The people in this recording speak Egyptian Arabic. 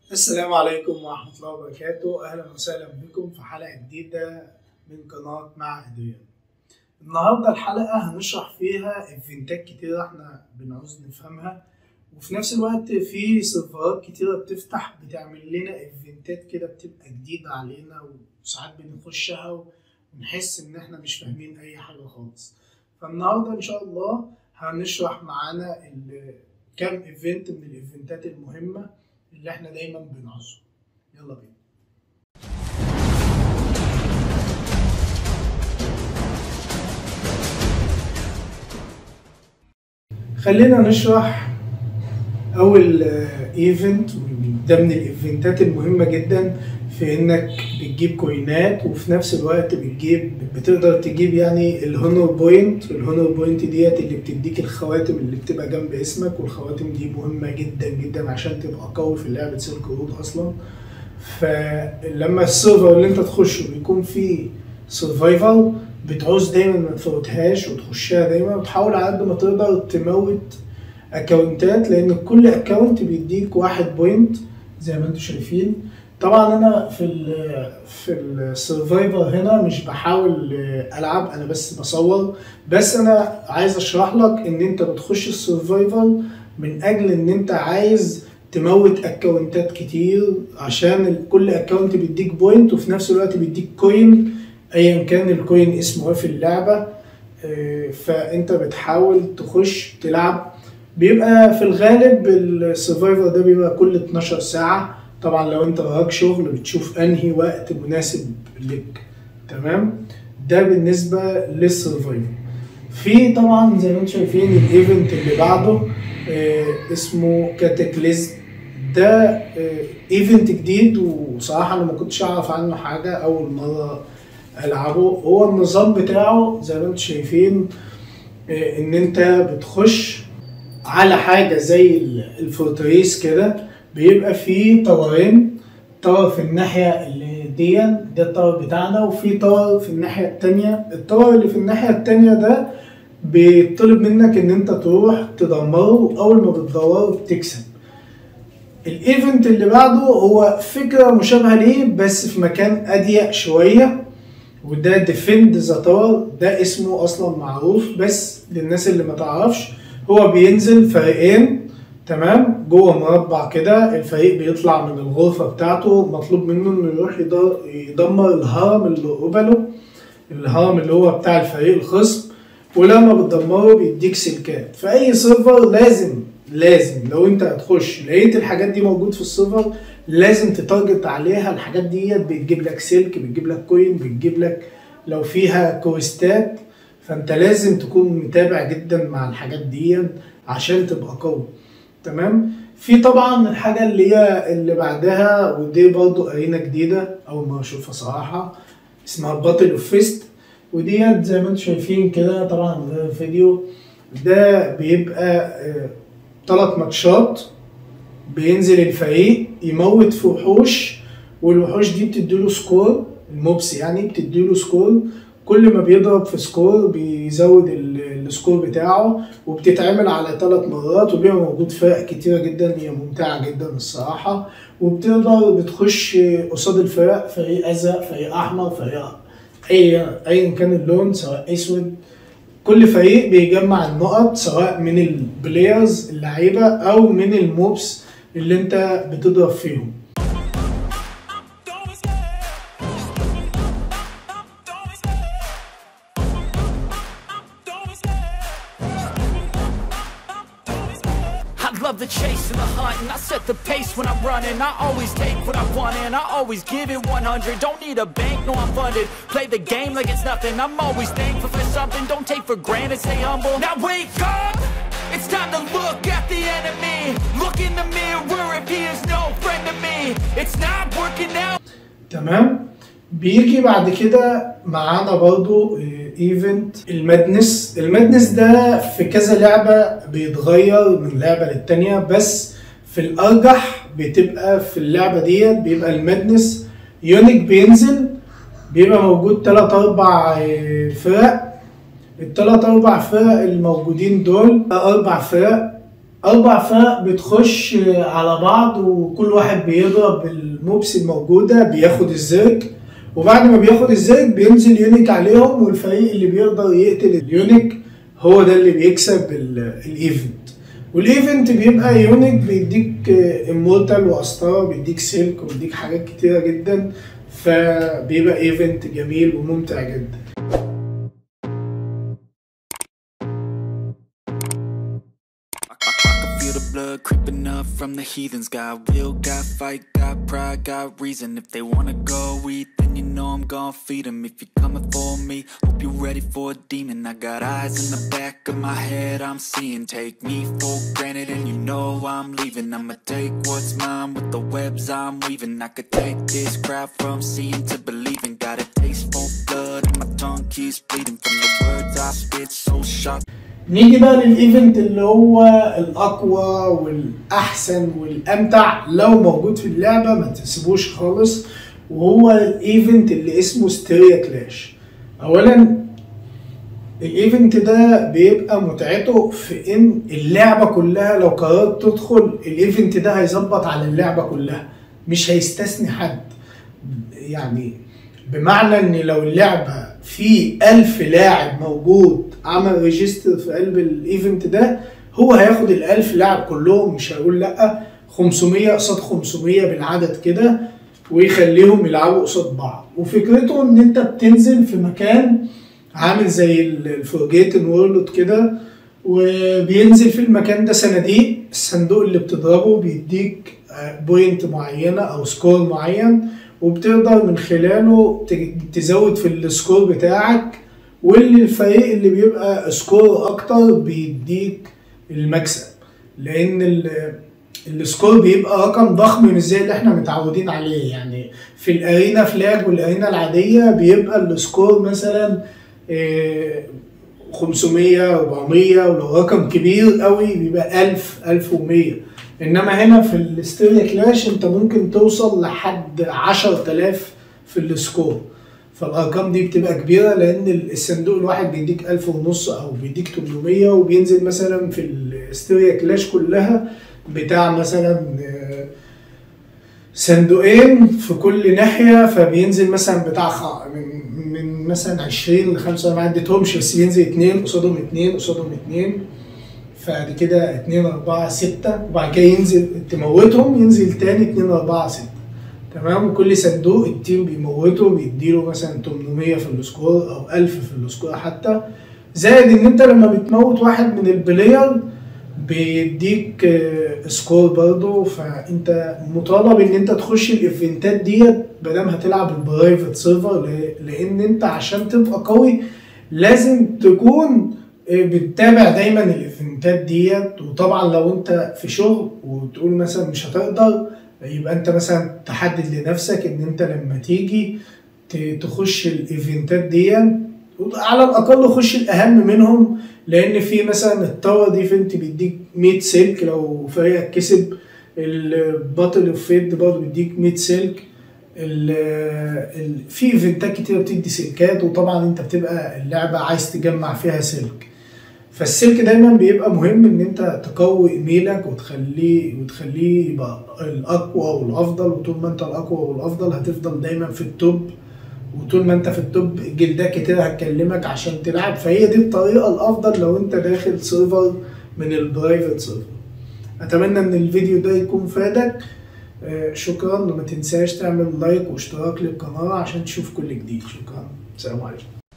السلام عليكم ورحمة الله وبركاته أهلا وسهلا بكم في حلقة جديدة من قناة مع أدريان النهاردة الحلقة هنشرح فيها ايفنتات كتيرة احنا بنعوز نفهمها وفي نفس الوقت في سيرفرات كتيرة بتفتح بتعمل لنا ايفنتات كده بتبقى جديدة علينا وساعات بنخشها ونحس إن احنا مش فاهمين أي حاجة خالص فالنهاردة إن شاء الله هنشرح معانا ال- كام ايفنت من الايفنتات المهمة اللي احنا دايما بنعوزه يلا بينا خلينا نشرح اول ايفنت ده من الايفنتات المهمه جدا في انك بتجيب كوينات وفي نفس الوقت بتجيب بتقدر تجيب يعني الهونور بوينت الهونور بوينت ديت اللي بتديك الخواتم اللي بتبقى جنب اسمك والخواتم دي مهمه جدا جدا عشان تبقى قوي في لعبه سيلك رود اصلا فلما السيرفر اللي انت تخشه بيكون فيه سرفايفل بتعوز دايما ما تفوتهاش وتخشها دايما وتحاول على قد ما تقدر تموت اكونتات لان كل اكونت بيديك واحد بوينت زي ما انتم شايفين طبعا انا في ال في السرفايفر هنا مش بحاول العب انا بس بصور بس انا عايز اشرح لك ان انت بتخش السرفايفر من اجل ان انت عايز تموت اكونتات كتير عشان كل اكونت بيديك بوينت وفي نفس الوقت بيديك كوين ايا كان الكوين اسمه ايه في اللعبه آه، فانت بتحاول تخش تلعب بيبقى في الغالب السرفايفر ده بيبقى كل 12 ساعه طبعا لو انت وراك شغل بتشوف انهي وقت مناسب لك تمام ده بالنسبه للسرفايفر في طبعا زي ما انتم شايفين الايفنت اللي بعده آه، اسمه كاتاكليزم ده آه، ايفنت جديد وصراحه انا ما كنتش اعرف عنه حاجه اول مره العبه هو النظام بتاعه زي ما انتم شايفين آه، ان انت بتخش على حاجه زي ال- الفورتريس كده بيبقى فيه طورين طور في الناحيه اللي دي ده الطور بتاعنا وفي طور في الناحيه التانية الطور اللي في الناحيه التانية ده بيطلب منك ان انت تروح تدمره اول ما بتدمره بتكسب الايفنت اللي بعده هو فكره مشابهه ليه بس في مكان اضيق شويه وده ديفند ذا تاور ده اسمه اصلا معروف بس للناس اللي ما تعرفش هو بينزل فريقين تمام جوه مربع كده الفريق بيطلع من الغرفه بتاعته مطلوب منه انه يروح يدر- يدمر الهرم اللي قبله الهرم اللي هو بتاع الفريق الخصم ولما بتدمره بيديك سلكات فاي سيرفر لازم لازم لو انت هتخش لقيت الحاجات دي موجود في السيرفر لازم تتارجت عليها الحاجات ديت بتجيب لك سلك بتجيب لك كوين بتجيب لك لو فيها كويستات فانت لازم تكون متابع جدا مع الحاجات دي عشان تبقى قوي تمام في طبعا الحاجه اللي هي اللي بعدها ودي برضو ارينا جديده اول ما اشوفها صراحه اسمها باتل اوف فيست وديت زي ما انتم شايفين كده طبعا من غير الفيديو ده بيبقى ثلاث ماتشات بينزل الفريق يموت في وحوش والوحوش دي بتديله سكور الموبس يعني بتديله سكور كل ما بيضرب في سكور بيزود ال- السكور بتاعه وبتتعمل على ثلاث مرات وبيبقى موجود فرق كتيرة جدا هي ممتعة جدا الصراحة وبتقدر بتخش قصاد الفرق فريق أزرق فريق أحمر فريق أي أيا كان اللون سواء أسود كل فريق بيجمع النقط سواء من البلايرز اللعيبة أو من الموبس اللي أنت بتضرب فيهم I love the chase and the hunt and I set the pace when I'm running I always take what I want and I always give it 100 Don't need a bank, no I'm funded Play the game like it's nothing I'm always thankful for something Don't take for granted, stay humble Now wake up! It's time to look at the enemy Look in the mirror if he is no friend to me It's not working out تمام بيجي بعد كده معانا برضو ايفنت المادنس المادنس ده في كذا لعبة بيتغير من لعبة للتانية بس في الأرجح بتبقى في اللعبة ديت بيبقى المادنس يونيك بينزل بيبقى موجود تلات أربع آه، فرق التلات أربع فرق الموجودين دول أربع فرق اربع فرق بتخش على بعض وكل واحد بيضرب الموبس الموجوده بياخد الزرك وبعد ما بياخد الزرك بينزل يونيك عليهم والفريق اللي بيقدر يقتل اليونيك هو ده اللي بيكسب ال- الايفنت والايفنت بيبقى يونيك بيديك امورتال واسطره بيديك سلك وبيديك حاجات كتيره جدا فبيبقى ايفنت جميل وممتع جدا I, I, I can feel the blood creeping up from the heathens. Got will, got fight, got pride, got reason. If they wanna go eat, then you know I'm gonna feed them. If you're coming for me, hope you're ready for a demon. I got eyes in the back of my head, I'm seeing. Take me for granted, and you know I'm leaving. I'ma take what's mine with the webs I'm weaving. I could take this crowd from seeing to believing. Got a taste for blood, and my tongue keeps bleeding from the words I spit. So sharp. نيجي بقى للايفنت اللي هو الاقوى والاحسن والامتع لو موجود في اللعبه ما تسيبوش خالص وهو الايفنت اللي اسمه ستيريا كلاش اولا الايفنت ده بيبقى متعته في ان اللعبه كلها لو قررت تدخل الايفنت ده هيظبط على اللعبه كلها مش هيستثني حد يعني بمعنى ان لو اللعبه في ألف لاعب موجود عمل ريجستر في قلب الايفنت ده هو هياخد الألف لاعب كلهم مش هيقول لا 500 قصاد 500 بالعدد كده ويخليهم يلعبوا قصاد بعض وفكرته ان انت بتنزل في مكان عامل زي الفورجيتن وورلد كده وبينزل في المكان ده صناديق الصندوق اللي بتضربه بيديك بوينت معينة او سكور معين وبتقدر من خلاله ت- تزود في السكور بتاعك واللي الفريق اللي بيبقى سكور اكتر بيديك المكسب لان ال- السكور بيبقى رقم ضخم مش زي اللي احنا متعودين عليه يعني في الارينا فلاج والارينا العاديه بيبقى السكور مثلا إيه، 500 400 ولو رقم كبير قوي بيبقى 1000 1100 انما هنا في الاستيريا كلاش انت ممكن توصل لحد 10000 في السكور فالارقام دي بتبقى كبيره لان الصندوق الواحد بيديك 1000 ونص او بيديك 800 وبينزل مثلا في الاستيريا كلاش كلها بتاع مثلا آه، صندوقين في كل ناحيه فبينزل مثلا بتاع خ- من من مثلا 20 ل 5 ما عدتهمش بس بينزل اتنين قصادهم اتنين قصادهم اتنين فدي كده اتنين اربعة ستة وبعد كده ينزل تموتهم ينزل تاني اتنين اربعة ستة تمام وكل صندوق التيم بيموته بيديله مثلا 800 في السكور او 1000 في السكور حتى زائد ان انت لما بتموت واحد من البلاير بيديك آه، سكور برضه فانت مطالب ان انت تخش الايفنتات ديت مادام هتلعب البرايفت سيرفر ل- لان انت عشان تبقى قوي لازم تكون آه، بتتابع دايما الايفنتات ديت وطبعا لو انت في شغل وتقول مثلا مش هتقدر يبقى انت مثلا تحدد لنفسك ان انت لما تيجي ت- تخش الايفنتات دي على الاقل خش الاهم منهم لان في مثلا التاور ديفنت بيديك 100 سلك لو فريقك كسب الباتل اوف فيد برضه بيديك 100 سلك ال ال في ايفنتات كتير بتدي سلكات وطبعا انت بتبقى اللعبه عايز تجمع فيها سلك فالسلك دايما بيبقى مهم ان انت تقوي ايميلك وتخليه وتخليه يبقى الاقوى والافضل وطول ما انت الاقوى والافضل هتفضل دايما في التوب وطول ما انت في التوب جلدات كتير هتكلمك عشان تلعب فهي دي الطريقه الافضل لو انت داخل سيرفر من البرايفت سيرفر اتمنى ان الفيديو ده يكون فادك آه، شكرا وما تنساش تعمل لايك واشتراك للقناه عشان تشوف كل جديد شكرا سلام عليكم